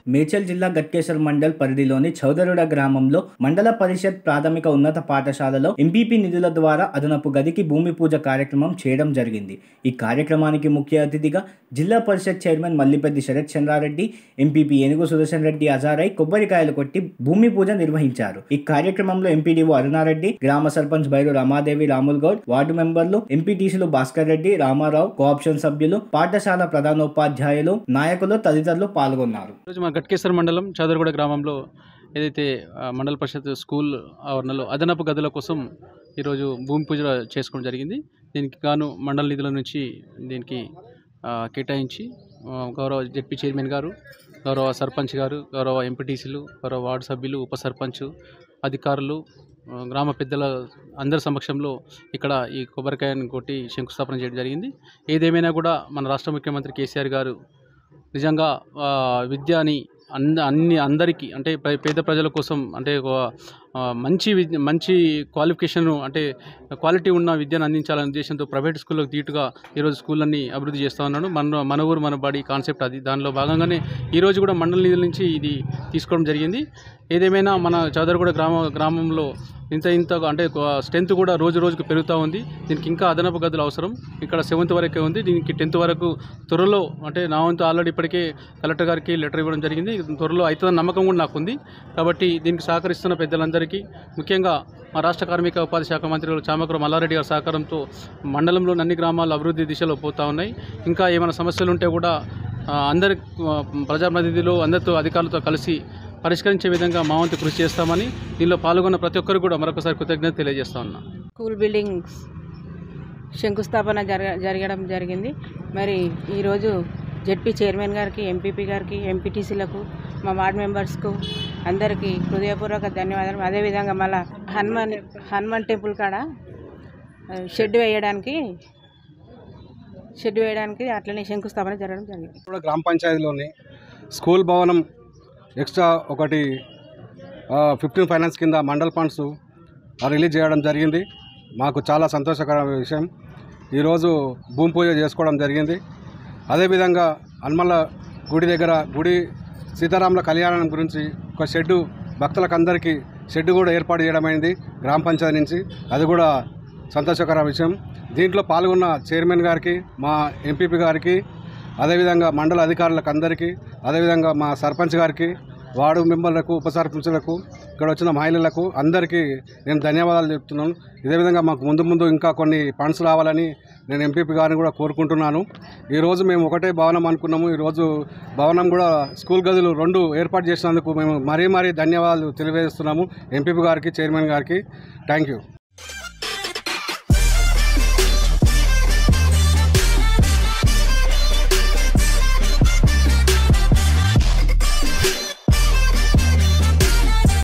మేడ్చల్ జిల్లా గట్కేశ్వర్ మండల్ పరిధిలోని చౌదరుడ గ్రామంలో మండల పరిషత్ ప్రాథమిక ఉన్నత పాఠశాలలో ఎంపీపీ నిధుల ద్వారా అదనపు గదికి భూమి పూజ కార్యక్రమం చేయడం జరిగింది ఈ కార్యక్రమానికి ముఖ్య అతిథిగా జిల్లా పరిషత్ చైర్మన్ మల్లిపెద్ది శరత్ చంద్రారెడ్డి ఎంపీపీ ఏనుగు సుదర్శన్ రెడ్డి అజారై కొబ్బరికాయలు కొట్టి భూమి పూజ నిర్వహించారు ఈ కార్యక్రమంలో ఎంపీడీఓ అరుణారెడ్డి గ్రామ సర్పంచ్ బైరు రమాదేవి రాముల్ గౌడ్ వార్డు మెంబర్లు ఎంపీటీసీలు భాస్కర్ రెడ్డి రామారావు కోఆప్షన్ సభ్యులు పాఠశాల ప్రధానోపాధ్యాయులు నాయకులు తదితరులు పాల్గొన్నారు ఈరోజు మా గట్కేశ్వర మండలం చౌదరగూడ గ్రామంలో ఏదైతే ఆ, మండల పరిషత్ స్కూల్ ఆవరణలో అదనపు గదుల కోసం ఈరోజు భూమి పూజ చేసుకోవడం జరిగింది దీనికి గాను మండల నిధుల నుంచి దీనికి ఆ, కేటాయించి ఆ, గౌరవ జెడ్పీ చైర్మన్ గారు గౌరవ సర్పంచ్ గారు గౌరవ ఎంపీటీసీలు గౌరవ వార్డు సభ్యులు ఉప సర్పంచ్ అధికారులు ఆ, గ్రామ పెద్దల అందరి సమక్షంలో ఇక్కడ ఈ కొబ్బరికాయను కొట్టి శంకుస్థాపన చేయడం జరిగింది ఏదేమైనా కూడా మన రాష్ట్ర ముఖ్యమంత్రి కేసీఆర్ గారు నిజంగా ఆ, విద్యని అంద అన్ని అందరికీ అంటే పే- పేద ప్రజల కోసం అంటే ఒక, ఆ, మంచి విద్య మంచి క్వాలిఫికేషన్ అంటే క్వాలిటీ ఉన్న విద్యను అందించాలనే ఉద్దేశంతో ప్రైవేట్ స్కూళ్ళకు దీటుగా ఈరోజు స్కూళ్ళన్నీ అభివృద్ధి చేస్తూ ఉన్నాడు మన మన ఊరు మన బడి కాన్సెప్ట్ అది దానిలో భాగంగానే ఈరోజు కూడా మండల నిధుల నుంచి ఇది తీసుకోవడం జరిగింది ఏదేమైనా మన చౌదరగూడ గ్రామ గ్రామంలో ఇంత ఇంత అంటే స్ట్రెంత్ కూడా రోజు రోజుకు పెరుగుతూ ఉంది దీనికి ఇంకా అదనపు గదులు అవసరం ఇక్కడ సెవెంత్ వరకే ఉంది దీనికి టెన్త్ వరకు త్వరలో అంటే నా వంతు ఆల్రెడీ ఇప్పటికే కలెక్టర్ గారికి లెటర్ ఇవ్వడం జరిగింది త్వరలో అవుతుందని నమ్మకం కూడా నాకు ఉంది కాబట్టి దీనికి సహకరిస్తున్న పెద్దలందరికీ ముఖ్యంగా మా రాష్ట్ర కార్మిక ఉపాధి శాఖ మంత్రి చామకూర మల్లారెడ్డి గారి సహకారంతో మండలంలోని అన్ని గ్రామాలు అభివృద్ధి దిశలో పోతూ ఉన్నాయి ఇంకా ఏమైనా సమస్యలు ఉంటే కూడా ఆ, అందరి ఆ, ప్రజాప్రతినిధులు అందరితో అధికారులతో కలిసి పరిష్కరించే విధంగా మా వంతు కృషి చేస్తామని దీనిలో పాల్గొన్న ప్రతి ఒక్కరు కూడా మరొకసారి కృతజ్ఞత తెలియజేస్తా ఉన్నా స్కూల్ బిల్డింగ్స్ శంకుస్థాపన జరగ జరగడం జరిగింది మరి ఈరోజు జెడ్పీ చైర్మన్ గారికి ఎంపీపీ గారికి ఎంపీటీసీలకు మా వార్డ్ మెంబర్స్కు అందరికీ హృదయపూర్వక ధన్యవాదాలు అదేవిధంగా మళ్ళా హనుమాన్ హనుమాన్ టెంపుల్ కాడ ఆ, షెడ్ వేయడానికి షెడ్ వేయడానికి అట్లనే శంకుస్థాపన జరగడం జరిగింది కూడా గ్రామ పంచాయతీలోని స్కూల్ భవనం ఎక్స్ట్రా ఒకటి ఫిఫ్టీన్ ఫైనాన్స్ కింద మండల్ ఫండ్స్ రిలీజ్ చేయడం జరిగింది మాకు చాలా సంతోషకరమైన విషయం ఈరోజు భూమి పూజ చేసుకోవడం జరిగింది అదేవిధంగా హనుమల్ల గుడి దగ్గర గుడి సీతారాముల కళ్యాణం గురించి ఒక షెడ్డు భక్తులకు అందరికీ షెడ్డు కూడా ఏర్పాటు చేయడం అయింది గ్రామ పంచాయతీ నుంచి అది కూడా సంతోషకర విషయం దీంట్లో పాల్గొన్న చైర్మన్ గారికి మా ఎంపీపీ గారికి అదేవిధంగా మండల అధికారులకు అందరికీ అదేవిధంగా మా సర్పంచ్ గారికి వార్డు మెంబర్లకు ఉప సర్పంచులకు ఇక్కడ వచ్చిన మహిళలకు అందరికీ నేను ధన్యవాదాలు చెప్తున్నాను ఇదే విధంగా మాకు ముందు ముందు ఇంకా కొన్ని ఫండ్స్ రావాలని నేను ఎంపీపీ గారిని కూడా కోరుకుంటున్నాను ఈరోజు మేము ఒకటే భవనం అనుకున్నాము ఈరోజు భవనం కూడా స్కూల్ గదులు రెండు ఏర్పాటు చేసినందుకు మేము మరీ మరీ ధన్యవాదాలు తెలియజేస్తున్నాము ఎంపీపీ గారికి చైర్మన్ గారికి థ్యాంక్ యూ